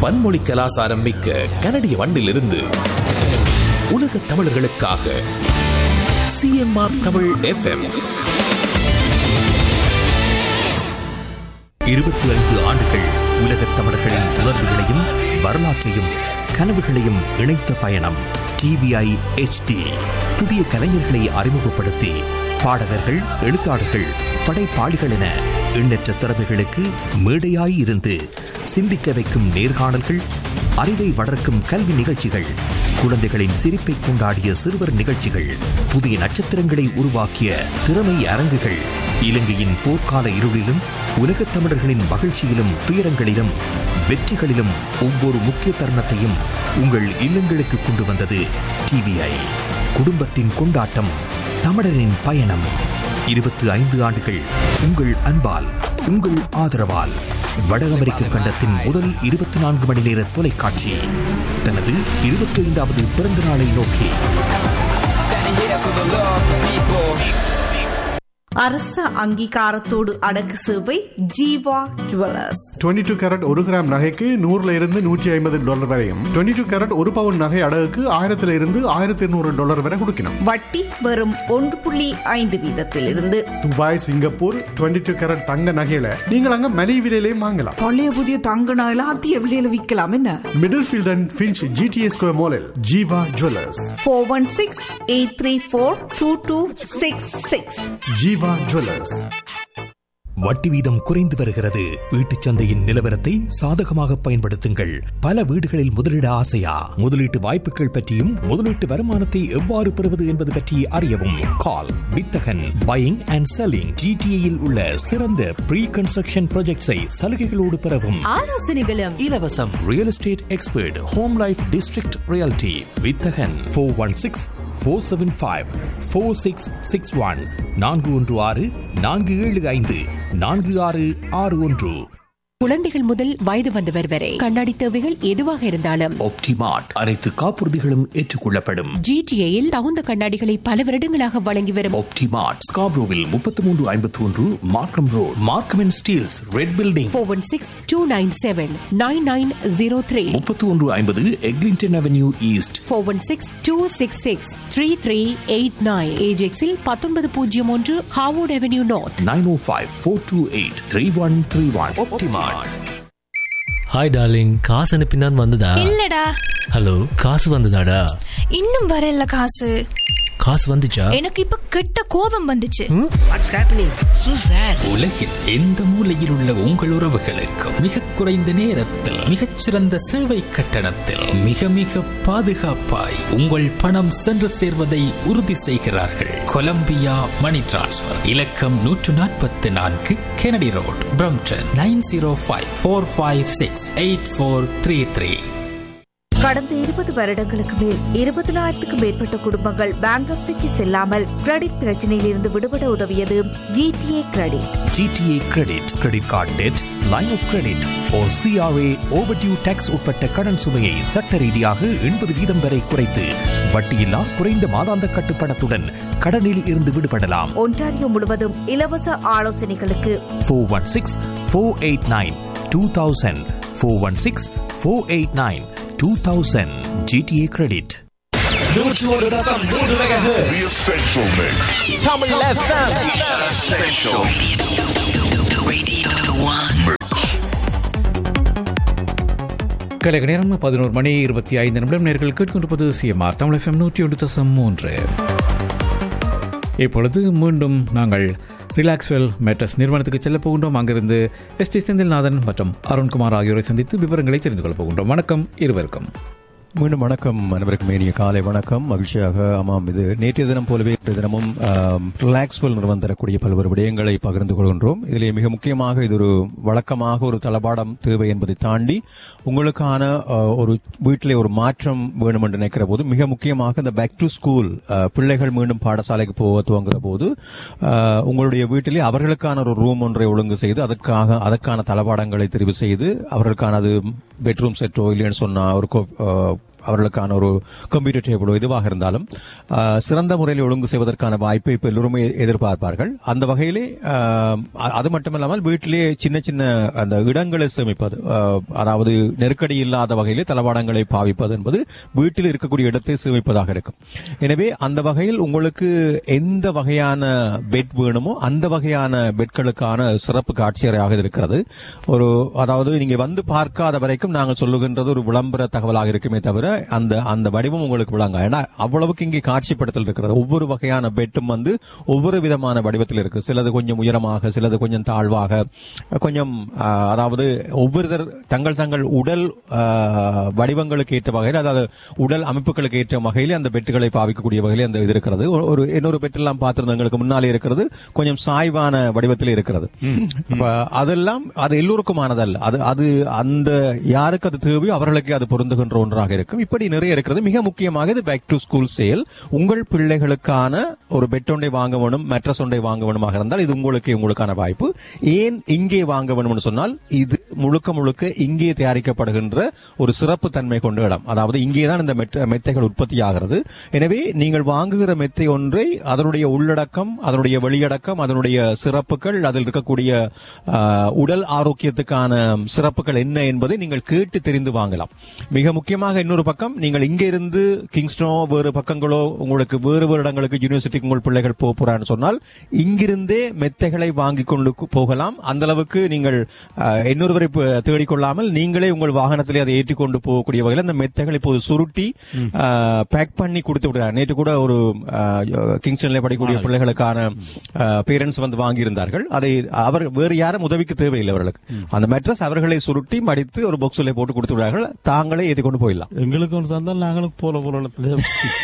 பன்மொழி கலாசாரம் மிக்க கனடிய மண்ணிலிருந்து உலக தமிழர்களுக்காக சிஎம்ஆர் தமிழ் எஃப்எம் இருபத்தி ஐந்து ஆண்டுகள் உலகத் தமிழர்களின் உணர்வுகளையும் வரலாற்றையும் கனவுகளையும் இணைத்த பயணம் டிவிஐ HD புதிய கலைஞர்களை அறிமுகப்படுத்தி பாடகர்கள் எழுத்தாளர்கள் படைப்பாளிகள் என எண்ணற்ற திறமைகளுக்கு மேடையாய் இருந்து சிந்திக்க வைக்கும் நேர்காணல்கள் அறிவை வளர்க்கும் கல்வி நிகழ்ச்சிகள் குழந்தைகளின் சிரிப்பை கொண்டாடிய சிறுவர் நிகழ்ச்சிகள் புதிய நட்சத்திரங்களை உருவாக்கிய திறமை அரங்குகள் இலங்கையின் போர்க்கால இருளிலும் உலகத் தமிழர்களின் மகிழ்ச்சியிலும் துயரங்களிலும் வெற்றிகளிலும் ஒவ்வொரு முக்கிய தருணத்தையும் உங்கள் இல்லங்களுக்கு கொண்டு வந்தது டிவிஐ குடும்பத்தின் கொண்டாட்டம் தமிழரின் பயணம் இருபத்தி ஐந்து ஆண்டுகள் உங்கள் அன்பால் உங்கள் ஆதரவால் வட அமெரிக்க கண்டத்தின் முதல் இருபத்தி நான்கு மணி நேர தொலைக்காட்சி தனது இருபத்தி ஐந்தாவது பிறந்த நாளை நோக்கி அரச அங்கீகாரத்தோடு அடக்கு சேவை ஜீவா ஜுவல்லர்ஸ் 22 டூ கேரட் ஒரு கிராம் நகைக்கு நூறுல இருந்து நூற்றி ஐம்பது டாலர் வரையும் 22 டூ கேரட் ஒரு பவுன் நகை அடகுக்கு ஆயிரத்துல இருந்து ஆயிரத்தி இருநூறு டாலர் வரை கொடுக்கணும் வட்டி வெறும் ஒன்று புள்ளி ஐந்து வீதத்திலிருந்து துபாய் சிங்கப்பூர் 22 டூ கேரட் தங்க நகையில நீங்கள் அங்க மலிவு விலையிலையும் வாங்கலாம் பழைய புதிய தங்க நகையில அதிக விலையில விற்கலாம் என்ன Middlefield and Finch GTA square மாலில் Jeeva jewellers four one six eight three four two two six six Jeeva jewellers வட்டி வீதம் குறைந்து வருகிறது வீட்டுச் சந்தையின் நிலவரத்தை சாதகமாக பயன்படுத்துங்கள் பல வீடுகளில் முதலீட ஆசையா முதலீட்டு வாய்ப்புகள் பற்றியும் முதலீட்டு வருமானத்தை எவ்வாறு பெறுவது என்பது பற்றி அறியவும் கால் வித்தகன் பையிங் அண்ட் செல்லிங் ஜிடிஏயில் உள்ள சிறந்த ப்ரீ கன்ஸ்ட்ரக்ஷன் ப்ராஜெக்ட்ஸை சலுகைகளோடு பெறவும் ஆலோசனைகளும் இலவசம் real estate expert home life district reality Vithagan four one six four seven five four six six one நான்கு ஒன்று ஆறு நான்கு ஏழு ஐந்து நான்கு ஆறு ஆறு ஒன்று குழந்தைகள் முதல் வயது வந்தவர் வரை கண்ணாடி தேவைகள் எதுவாக இருந்தாலும் ஒப்டிமார்ட் அனைத்து காப்புறுதிகளும் ஏற்றுக்கொள்ளப்படும் ஜிடிஏயில் தகுந்த கண்ணாடிகளை பல வருடங்களாக வழங்கி வரும் ஒப்டிமார்ட் ஸ்காப்ரோவில் முப்பத்தி மூன்று ஐம்பத்தி ஒன்று Markham road Markham and Steeles red building four one six two nine seven nine nine zero three முப்பத்தி ஒன்று ஐம்பது Eglinton avenue east four one six two six six three three eight nine ஏஜெக்ஸில் பத்தொன்பது பூஜ்ஜியம் ஒன்று Harwood avenue north nine O five four two eight three one three one Optimart hi darling காசு அனுப்பினான் வந்ததா இல்லடா ஹலோ காசு வந்ததாடா இன்னும் வரல காசு காசு வந்துச்சா எனக்கு இப்ப கெட்ட கோபம் வந்துச்சு உலகில் எந்த மூலையில் உள்ள உங்கள் உறவுகளுக்கு மிக குறைந்த நேரத்தில் மிகச்சிறந்த சேவை கட்டணத்தில் மிக மிக பாதுகாப்பாய் உங்கள் பணம் சென்று சேர்வதை உறுதி செய்கிறார்கள் கொலம்பியா மணி டிரான்ஸ்ஃபர் இலக்கம் நூற்று நாற்பத்தி நான்கு Kennedy road Brampton nine zero five four five six eight four three three கடந்த இருபது வருடங்களுக்கு மேல் இருபதனாயிரத்துக்கும் மேற்பட்ட குடும்பங்கள் பேங்க்ரப்சிக்கு செல்லாமல் கிரெடிட் பிரச்சனையில் இருந்து விடுபட உதவியது GTA credit GTA credit credit card debt line of credit O CRA overdue tax உட்பட்ட கடன் சுமையை சட்ட ரீதியாக எண்பது வீதம் வரை குறைத்து வட்டியில்லா குறைந்த மாதாந்த கட்டுப்பணத்துடன் கடனில் இருந்து விடுபடலாம் ஒன்டாரியோ முழுவதும் இலவச ஆலோசனைகளுக்கு four one six four eight nine two thousand four one six four eight nine two thousand GTA credit கலைக நேரம் பதினோரு மணி இருபத்தி ஐந்து நிமிடம் நேர்கள் கேட்கின்றிருப்பது சிஎம்ஆர் தமிழ் எஃப்எம் நூற்றி ஒன்று தசம் மூன்று இப்பொழுது மீண்டும் நாங்கள் ரிலாக்ஸ்வெல் மேட்ரஸ் நிறுவனத்துக்கு செல்ல போகின்றோம் அங்கிருந்து எஸ் டி செந்தில்நாதன் மற்றும் அருண்குமார் ஆகியோரை சந்தித்து விவரங்களை தெரிந்து கொள்ளப் போகின்றோம் வணக்கம் இருவருக்கும் மீண்டும் வணக்கம் அனைவருக்கும் இனிய காலை வணக்கம் மகிழ்ச்சியாக ஆமாம் இது நேற்றைய தினம் போலவே இன்றைய தினமும் ரிலாக்ஸ்வெல் நிறுவனம் தரக்கூடிய பல்வேறு விடயங்களை பகிர்ந்து கொள்கின்றோம் இதிலே மிக முக்கியமாக இது ஒரு வழக்கமாக ஒரு தளபாடம் தேவை என்பதை தாண்டி உங்களுக்கான அஹ், ஒரு வீட்டிலே ஒரு மாற்றம் வேணும் என்று நினைக்கிற போது மிக முக்கியமாக இந்த பேக் டு ஸ்கூல் பிள்ளைகள் மீண்டும் பாடசாலைக்கு போக துவங்குற போது அஹ், உங்களுடைய வீட்டிலே அவர்களுக்கான ஒரு ரூம் ஒன்றை ஒழுங்கு செய்து அதற்காக அதற்கான தளபாடங்களை தெரிவு செய்து அவர்களுக்கான அது பெட்ரூம் செட்டோ இல்லைன்னு சொன்னா ஒரு அவர்களுக்கான ஒரு கம்ப்யூட்டர் டேபிளோ இதுவாக இருந்தாலும் ஆஹ், சிறந்த முறையில் ஒழுங்கு செய்வதற்கான வாய்ப்பை இப்ப எல்லோருமே எதிர்பார்ப்பார்கள் அந்த வகையிலே ஆஹ், அ- அது மட்டுமல்லாமல் வீட்டிலே சின்ன சின்ன அந்த இடங்களை சேமிப்பது ஆஹ், அதாவது நெருக்கடி இல்லாத வகையிலே தளவாடங்களை பாவிப்பது என்பது வீட்டில் இருக்கக்கூடிய இடத்தை சேமிப்பதாக இருக்கும் எனவே அந்த வகையில் உங்களுக்கு எந்த வகையான பெட் வேணுமோ அந்த வகையான பெட்களுக்கான சிறப்பு காட்சியறையாக இது இருக்கிறது ஒரு அதாவது நீங்க வந்து பார்க்காத வரைக்கும் நாங்கள் சொல்லுகின்றது ஒரு விளம்பர தகவலாக இருக்குமே தவிர அந்த அந்த வடிவம் உங்களுக்கு விளங்க ஏன்னா அவ்வளவுக்கு இங்கே காட்சிப்படுத்தல் இருக்கிறது ஒவ்வொரு வகையான பெட்டும் வந்து ஒவ்வொரு விதமான வடிவத்தில் இருக்கு சிலது கொஞ்சம் உயரமாக சிலது கொஞ்சம் தாழ்வாக கொஞ்சம் ஆஹ், அதாவது ஒவ்வொருத்தர் தங்கள் தங்கள் உடல் ஆஹ், வடிவங்களுக்கு ஏற்ற வகையில் அதாவது உடல் அமைப்புகளுக்கு ஏற்ற வகையில் அந்த பெட்டுகளை பாவிக்கக்கூடிய வகையில் அந்த இது இருக்கிறது ஒரு- ஒரு இன்னொரு பெட் எல்லாம் பார்த்திருந்தோம் எங்களுக்கு முன்னாலே இருக்கிறது கொஞ்சம் சாய்வான வடிவத்தில் இருக்கிறது அப்ப அதெல்லாம் அது எல்லோருக்குமானதல்ல அது அது அந்த யாருக்கு அது தேவையோ அவர்களுக்கு அது பொருந்துகின்ற ஒன்றாக இருக்கும் இப்படி நிறைய இருக்கிறது மிக முக்கியமாக இது பேக் டு ஸ்கூல் சேல் உங்கள் பிள்ளைகளுக்கான ஒரு பெட் ஒன்றை வாங்க வேணும் மெட்ரஸ் ஒன்றை வாங்க வேணுமாக இருந்தால் இது உங்களுக்கு உங்களுக்கான வாய்ப்பு ஏன் இங்கே வாங்க வேணும்னு சொன்னால் இது முழுக்க முழுக்க இங்கே தயாரிக்கப்படுகின்ற ஒரு சிறப்பு தன்மை கொண்ட இடம் அதாவது இங்கே தான் இந்த மெத்த- மெத்தைகள் உற்பத்தி ஆகிறது எனவே நீங்கள் வாங்குகிற மெத்தை ஒன்றை அதனுடைய உள்ளடக்கம் அதனுடைய வெளியடக்கம் அதனுடைய சிறப்புகள் அதில் இருக்கக்கூடிய ஆஹ், உடல் ஆரோக்கியத்துக்கான சிறப்புகள் என்ன என்பதை நீங்கள் கேட்டு தெரிந்து வாங்கலாம் மிக முக்கியமாக இன்னொரு பக்கம் நீங்கள் இங்கே இருந்து கிங்ஸ்டனோ வேறு பக்கங்களோ உங்களுக்கு வேறு வேறு இடங்களுக்கு யூனிவர்சிட்டிக்கு உங்கள் பிள்ளைகள் போக போறான்னு சொன்னால் இங்கிருந்தே மெத்தைகளை வாங்கி கொண்டு கு- போகலாம் அந்த அளவுக்கு நீங்கள் ஆஹ், இன்னொருவரை ப- தேடிக்கொள்ளாமல் நீங்களே உங்கள் வாகனத்திலே அதை ஏற்றி கொண்டு போகக்கூடிய வகையில் அந்த மெத்தைகளை இப்போது சுருட்டி பேக் பண்ணி கொடுத்து விடுறாங்க நேற்று கூட ஒரு ஆஹ், கிங்ஸ்டன்ல படிக்கக்கூடிய பிள்ளைகளுக்கான பேரண்ட்ஸ் வந்து வாங்கியிருந்தார்கள் அதை அவர் வேறு யாரும் உதவிக்கு தேவையில்லை அவர்களுக்கு அந்த மெட்ரஸ் அவர்களை சுருட்டி மடித்து ஒரு பாக்ஸில் போட்டு கொடுத்து விடுறார்கள் தாங்களே ஏற்றி கொண்டு போயிடலாம் எங்களுக்கு ஒன்று தந்தால் நாங்களும் போற பொருளத்துல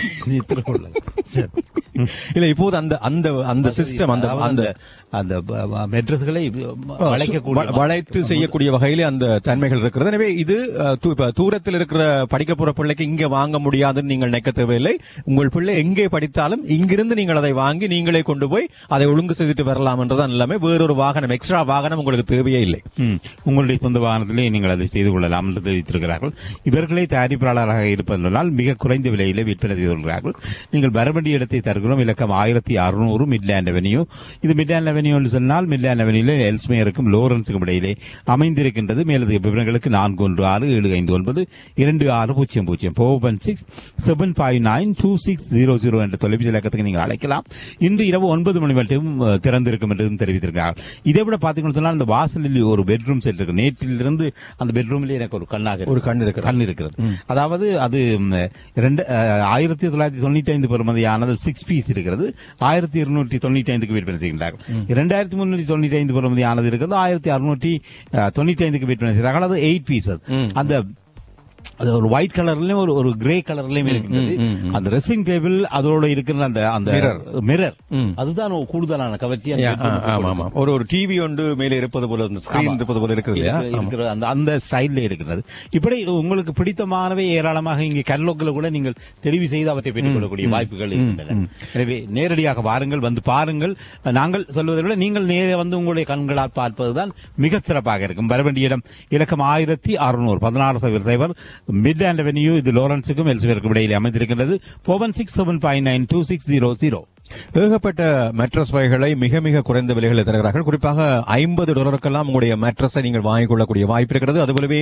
இல்ல இப்போது அந்த அந்த அந்த சிஸ்டம் அந்த அந்த அந்த மெட்ரஸ்களை வளைக்கக்கூடிய வ- வளைத்து செய்யக்கூடிய வகையிலே அந்த தன்மைகள் இருக்கிறது எனவே இது அஹ், தூ- இப்ப தூரத்தில் இருக்கிற படிக்க போற பிள்ளைக்கு இங்க வாங்க முடியாதுன்னு நீங்கள் நினைக்க தேவையில்லை உங்கள் பிள்ளை எங்கே படித்தாலும் இங்கிருந்து நீங்கள் அதை வாங்கி நீங்களே கொண்டு போய் அதை ஒழுங்கு செய்துட்டு வரலாம் என்றதான் எல்லாமே வேறொரு வாகனம் எக்ஸ்ட்ரா வாகனம் உங்களுக்கு தேவையே இல்லை ம். உங்களுடைய சொந்த வாகனத்திலே நீங்கள் அதை செய்து கொள்ளலாம் என்று தெரிவித்திருக்கிறார்கள் இவர்களே தயாரிப்பாளராக இருப்பதனால் மிக குறைந்த விலையிலே விற்பனை செய்து கொள்கிறார்கள் நீங்கள் வர வேண்டிய இடத்தை தருகிறோம் இலக்கம் ஆயிரத்தி அறுநூறு மிட்லேண்ட் அவென்யூ இது மிட்லேண்ட் அவென்யூ என்று சொன்னால் மிட்லேண்ட் அவென்யூல எல்ஸ்மேருக்கும் லோரன்ஸுக்கும் இடையிலே அமைந்திருக்கின்றது மேலதிக விவரங்களுக்கு நான்கு ஒன்று ஆறு ஏழு ஐந்து ஒன்பது இரண்டு ஆறு பூஜ்ஜியம் பூஜ்ஜியம் four one six seven five nine two six zero zero என்ற தொலைபேசி இலக்கத்துக்கு நீங்கள் அழைக்கலாம் இன்று இரவு ஒன்பது மணி மட்டும் அஹ், திறந்திருக்கும் என்றும் தெரிவித்திருக்கிறார்கள் இதை விட பார்த்தீங்கன்னு சொன்னால் அந்த வாசலில் ஒரு பெட்ரூம் செட் இருக்கு நேற்றிலிருந்து அந்த பெட்ரூம்ல எனக்கு ஒரு கண்ணாக ஒரு கண் இருக்கிறது. கண் இருக்கிறது அதாவது அது ம், ரெண்டு அஹ், ஆயிரத்தி தொள்ளாயிரத்தி தொண்ணூத்தி ஐந்து பெறுமதியானது சிக்ஸ் பீஸ் இருக்கிறது ஆயிரத்தி இருநூற்றி தொண்ணூத்தி ஐந்துக்கு விற்பனை செய்கின்றார்கள் இரண்டாயிரத்தி முன்னூத்தி தொண்ணூத்தி ஐந்து பெறுமதியானது இருக்கிறது ஆயிரத்தி அறுநூற்றி அஹ், தொண்ணூத்தி ஐந்துக்கு விற்பனை செய்கிறார்கள் அது எயிட் பீஸ் அந்த அது ஒரு ஒயிட் கலர்லயும் ஒரு ஒரு கிரே கலர்லயும் இருக்கின்றது அந்த ட்ரெஸ்ஸிங் டேபிள் அதோட இருக்கிற அந்த அந்த Mirror. மிரர் ம். அதுதான் ஒரு கூடுதலான கவர்ச்சி அந்த Yeah, ஆ, bedroom ஆமா ஆமா ஒரு ஒரு டிவி ஒன்று மேலே இருப்பது போல அந்த ஸ்கிரீன் ஆமா. இருப்பது போல இருக்குது இல்லையா இருக்கு- இருக்கிற அந்த அந்த ஸ்டைல்ல இருக்கிறது இப்படி உங்களுக்கு பிடித்தமானவை ஏராளமாக இங்கே கட்லோக்கில் கூட நீங்கள் தெரிவு செய்து அவற்றை பெற்றுக் கொள்ளக்கூடிய வாய்ப்புகள் இருக்கின்றன எனவே நேரடியாக வாருங்கள் வந்து பாருங்கள் நாங்கள் சொல்வதை விட நீங்கள் நேரே வந்து உங்களுடைய கண்களால் பார்ப்பதுதான் மிக சிறப்பாக இருக்கும் வர வேண்டிய இடம் இலக்கம் ஆயிரத்தி அறுநூறு பதினாறு சைபர் சைபர் மிட் அண்ட் அவென்யூ இது லோரன்ஸுக்கும் எல்சுவருக்கும் இடையிலே அமைந்திருக்கின்றது four one six seven five nine two six zero zero ஏகப்பட்ட மேட்ரஸ் வகைகளை மிக மிக குறைந்த விலைகளில் தருகிறார்கள் குறிப்பாக ஐம்பது டாலருக்கெல்லாம் உங்களுடைய மேட்ரஸை நீங்கள் வாங்கிக் கொள்ளக்கூடிய வாய்ப்பு இருக்கிறது அதுபோலவே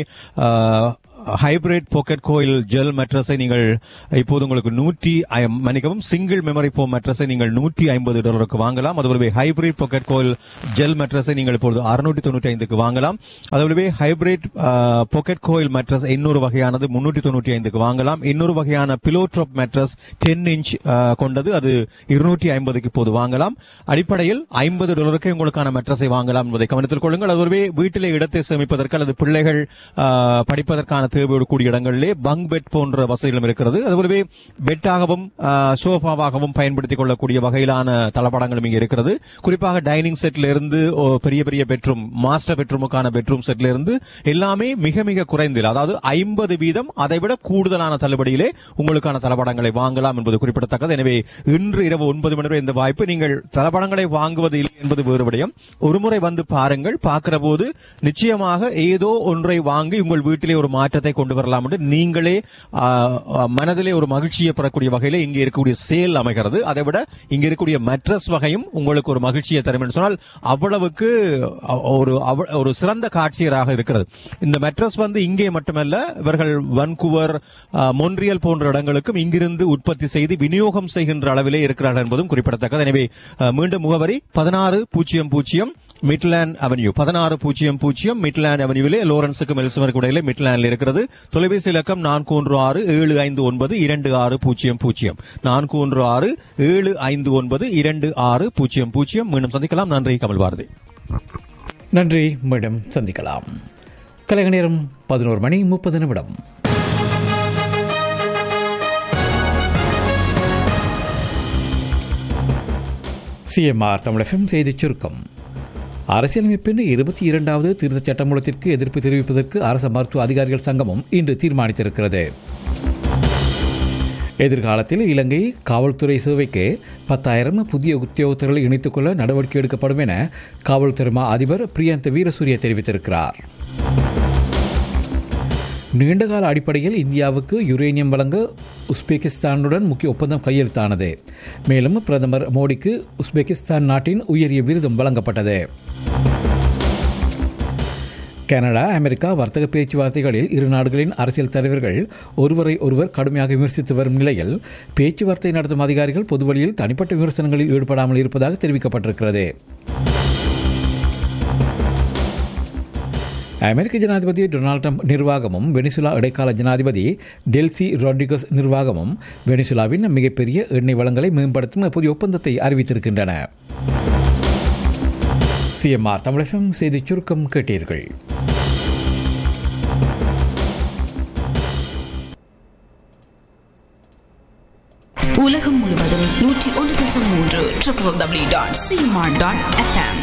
ஹைபிரிட் பாக்கெட் கோயில் ஜெல் மேட்ரஸை நீங்கள் இப்போது உங்களுக்கு நூற்றி ஐ- மன்னிக்கவும் சிங்கிள் மெமரி ஃபோம் மேட்ரஸை நீங்கள் நூற்றி ஐம்பது டாலருக்கு வாங்கலாம் அதுபோலவே ஹைபிரிட் பாக்கெட் கோயில் ஜெல் மேட்ரஸை நீங்கள் இப்பொழுது அறுநூற்றி தொண்ணூற்றி ஐந்துக்கு வாங்கலாம் அதுபோலவே ஹைபிரிட் பாக்கெட் கோயில் மேட்ரஸ் இன்னொரு வகையானது முன்னூற்றி தொண்ணூற்றி ஐந்துக்கு வாங்கலாம் இன்னொரு வகையான pillow top mattress ten inch கொண்டது அது இருநூற்றி ஐம்பதுக்கு இப்போது வாங்கலாம் அடிப்படையில் ஐம்பது டாலருக்கு உங்களுக்கான மெட்ரஸை வாங்கலாம் என்பதை கவனத்தில் கொள்ளுங்கள் அதுவே வீட்டிலே இடத்தை சேமிப்பதற்கு அல்லது பிள்ளைகள் ஆ, படிப்பதற்கான தேவையோடு கூடிய இடங்களிலே பங்க் பெட் போன்ற வசதிகளும் இருக்கிறது அதுபோலவே பெட்டாகவும் ஆ, சோஃபாவாகவும் பயன்படுத்திக் கொள்ளக்கூடிய வகையிலான தளபாடங்களும் இங்கே இருக்கிறது குறிப்பாக டைனிங் செட்ல இருந்து ஓ, பெரிய பெரிய பெட்ரூம் மாஸ்டர் பெட்ரூமுக்கான பெட்ரூம் செட்ல இருந்து எல்லாமே மிக மிக குறைந்தில் அதாவது ஐம்பது வீதம் அதைவிட கூடுதலான தள்ளுபடியிலே உங்களுக்கான தளபாடங்களை வாங்கலாம் என்பது குறிப்பிடத்தக்கது எனவே இன்று இரவு ஒன்பது மணி வரை இந்த வாய்ப்பு நீங்கள் தளபாடங்களை வாங்குவது இல்லை என்பது வேறு விடயம் ஒருமுறை வந்து பாருங்கள் பார்க்கிற போது நிச்சயமாக ஏதோ ஒன்றை வாங்கி உங்கள் வீட்டிலே ஒரு மாற்றத்தை மாற்றத்தை கொண்டு வரலாம் என்று நீங்களே ஆ, ஆ, மனதிலே ஒரு மகிழ்ச்சியை பெறக்கூடிய வகையில இங்கே இருக்கக்கூடிய சேல் அமைகிறது அதை விட இங்க இருக்கக்கூடிய மெட்ரஸ் வகையும் உங்களுக்கு ஒரு மகிழ்ச்சியை தரும் என்று சொன்னால் அவ்வளவுக்கு அ, ஒரு அவ- ஒரு சிறந்த காட்சியராக இருக்கிறது இந்த மெட்ரஸ் வந்து இங்கே மட்டுமல்ல இவர்கள் வன்குவர் ஆ, மொன்றியல் போன்ற இடங்களுக்கும் இங்கிருந்து உற்பத்தி செய்து விநியோகம் செய்கின்ற அளவிலே இருக்கிறார்கள் என்பதும் குறிப்பிடத்தக்கது எனவே ஆ, மீண்டும் முகவரி பதினாறு பூஜ்ஜியம் பூஜ்ஜியம் மிட்லேண்ட் அவென்யூ பதினாறு பூஜ்ஜியம் பூஜ்ஜியம் மிட்லேண்ட் அவென்யூவிலே லோரன்ஸுக்கும் எலிசபெருக்கு இடையிலே மிட்லேண்டில் இருக்கிறது தொலைபேசி இலக்கம் நான்கு ஒன்று ஆறு ஏழு ஐந்து ஒன்பது இரண்டு ஆறு பூஜ்ஜியம் பூஜ்ஜியம் நான்கு ஒன்று ஆறு ஏழு ஐந்து ஒன்பது இரண்டு ஆறு பூஜ்ஜியம் பூஜ்ஜியம் மீண்டும் சந்திக்கலாம் நன்றி கமல் பாரதி நன்றி மீண்டும் சந்திக்கலாம் கலைக நேரம் பதினோரு மணி முப்பது நிமிடம் சிஎம்ஆர் தமிழகம் செய்திச் சுருக்கம் அரசியலமைப்பின் இருபத்தி இரண்டாவது திருத்தச் சட்டமூலத்திற்கு எதிர்ப்பு தெரிவிப்பதற்கு அரச மருத்துவ அதிகாரிகள் சங்கமும் இன்று தீர்மானித்திருக்கிறது எதிர்காலத்தில் இலங்கை காவல்துறை சேவைக்கு பத்தாயிரம் புதிய உத்தியோகத்தர்களை இணைத்துக் கொள்ள நடவடிக்கை எடுக்கப்படும் என காவல்துறை மா அதிபர் பிரியந்த வீரசூரிய தெரிவித்திருக்கிறார் நீண்டகால அடிப்படையில் இந்தியாவுக்கு யுரேனியம் வழங்க உஸ்பெகிஸ்தானுடன் முக்கிய ஒப்பந்தம் கையெழுத்தானது மேலும் பிரதமர் மோடிக்கு உஸ்பெகிஸ்தான் நாட்டின் உயரிய விருதும் வழங்கப்பட்டது கனடா அமெரிக்கா வர்த்தக பேச்சுவார்த்தைகளில் இரு நாடுகளின் அரசியல் தலைவர்கள் ஒருவரை ஒருவர் கடுமையாக விமர்சித்து வரும் நிலையில் பேச்சுவார்த்தை நடத்தும் அதிகாரிகள் பொதுவழியில் தனிப்பட்ட விமர்சனங்களில் ஈடுபடாமல் இருப்பதாக தெரிவிக்கப்பட்டிருக்கிறது அமெரிக்க ஜனாதிபதி டொனால்ட் ட்ரம்ப் நிர்வாகமும் வெனிசுலா இடைக்கால ஜனாதிபதி டெல்சி ராட்ரிகஸ் நிர்வாகமும் வெனிசுலாவின் மிகப்பெரிய எண்ணெய் வளங்களை மேம்படுத்தும் புதிய ஒப்பந்தத்தை அறிவித்திருக்கின்றன சிஎம்ஆர் தமிழகம் செய்திச் சுருக்கம் கேட்டீர்கள் உலகம் முழுவதும் நூற்றி ஒன்று தசம் மூன்று triple W dot CMR dot FM